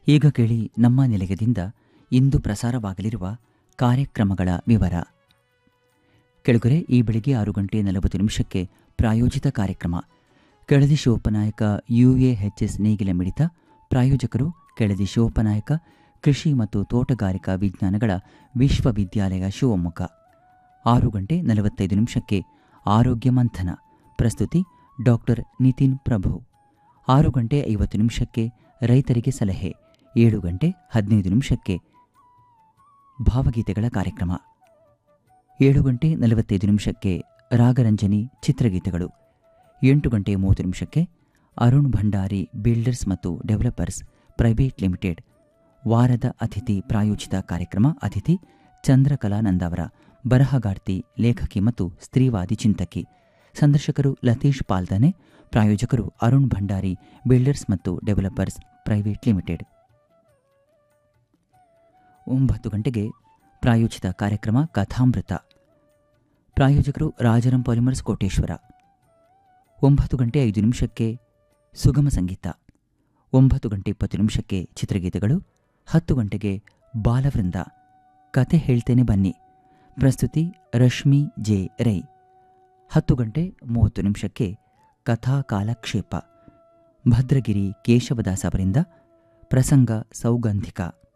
ಈಗ ಕೇಳಿ ನಮ್ಮ ನಿಲಯದಿಂದ ಇಂದು ಪ್ರಸಾರವಾಗಲಿರುವ ಕಾರ್ಯಕ್ರಮಗಳ ವಿವರ ಕೆಳಗರೆ ಈ ಬೆಳಿಗ್ಗೆ ಆರು ಗಂಟೆ ನಲವತ್ತು ನಿಮಿಷಕ್ಕೆ ಪ್ರಾಯೋಜಿತ ಕಾರ್ಯಕ್ರಮ ಕೆಳದಿ ಶಿವಪ್ಪನಾಯಕ ಯುಎಎಚ್ಎಸ್ ನೇಗಿಲ ಮಿಡಿತ ಪ್ರಾಯೋಜಕರು ಕೆಳದಿ ಶಿವಪ್ಪನಾಯಕ ಕೃಷಿ ಮತ್ತು ತೋಟಗಾರಿಕಾ ವಿಜ್ಞಾನಗಳ ವಿಶ್ವವಿದ್ಯಾಲಯ ಶಿವಮೊಗ್ಗ ಆರು ಗಂಟೆ ನಲವತ್ತೈದು ನಿಮಿಷಕ್ಕೆ ಆರೋಗ್ಯ ಮಂಥನ ಪ್ರಸ್ತುತಿ ಡಾಕ್ಟರ್ ನಿತಿನ್ ಪ್ರಭು ಆರು ಗಂಟೆ ಐವತ್ತು ನಿಮಿಷಕ್ಕೆ ರೈತರಿಗೆ ಸಲಹೆ ಏಳು ಗಂಟೆ ಹದಿನೈದು ನಿಮಿಷಕ್ಕೆ ಭಾವಗೀತೆಗಳ ಕಾರ್ಯಕ್ರಮ ಏಳು ಗಂಟೆ ನಲವತ್ತೈದು ನಿಮಿಷಕ್ಕೆ ರಾಗರಂಜನಿ ಚಿತ್ರಗೀತೆಗಳು ಎಂಟು ಗಂಟೆ ಮೂವತ್ತು ನಿಮಿಷಕ್ಕೆ ಅರುಣ್ ಭಂಡಾರಿ ಬಿಲ್ಡರ್ಸ್ ಮತ್ತು ಡೆವಲಪರ್ಸ್ ಪ್ರೈವೇಟ್ ಲಿಮಿಟೆಡ್ ವಾರದ ಅತಿಥಿ ಪ್ರಾಯೋಜಿತ ಕಾರ್ಯಕ್ರಮ ಅತಿಥಿ ಚಂದ್ರಕಲಾ ನಂದಾವರ ಬರಹಗಾರ್ತಿ ಲೇಖಕಿ ಮತ್ತು ಸ್ತ್ರೀವಾದಿ ಚಿಂತಕಿ ಸಂದರ್ಶಕರು ಲತೀಶ್ ಪಾಲ್ದನೆ ಪ್ರಾಯೋಜಕರು ಅರುಣ್ ಭಂಡಾರಿ ಬಿಲ್ಡರ್ಸ್ ಮತ್ತು ಡೆವಲಪರ್ಸ್ ಪ್ರೈವೇಟ್ ಲಿಮಿಟೆಡ್ ಒಂಬತ್ತು ಗಂಟೆಗೆ ಪ್ರಾಯೋಜಿತ ಕಾರ್ಯಕ್ರಮ ಕಥಾಮೃತ ಪ್ರಾಯೋಜಕರು ರಾಜರಂ ಪಾಲಿಮರ್ಸ್ ಕೋಟೇಶ್ವರ ಒಂಬತ್ತು ಗಂಟೆ ಐದು ನಿಮಿಷಕ್ಕೆ ಸುಗಮ ಸಂಗೀತ ಒಂಬತ್ತು ಗಂಟೆ ಇಪ್ಪತ್ತು ನಿಮಿಷಕ್ಕೆ ಚಿತ್ರಗೀತೆಗಳು ಹತ್ತು ಗಂಟೆಗೆ ಬಾಲವೃಂದ ಕತೆ ಹೇಳ್ತೇನೆ ಬನ್ನಿ ಪ್ರಸ್ತುತಿ ರಶ್ಮಿ ಜೆ ರೈ ಹತ್ತು ಗಂಟೆ ಮೂವತ್ತು ನಿಮಿಷಕ್ಕೆ ಕಥಾ ಕಾಲಕ್ಷೇಪ ಭದ್ರಗಿರಿ ಕೇಶವದಾಸ್ ಅವರಿಂದ ಪ್ರಸಂಗ ಸೌಗಂಧಿಕ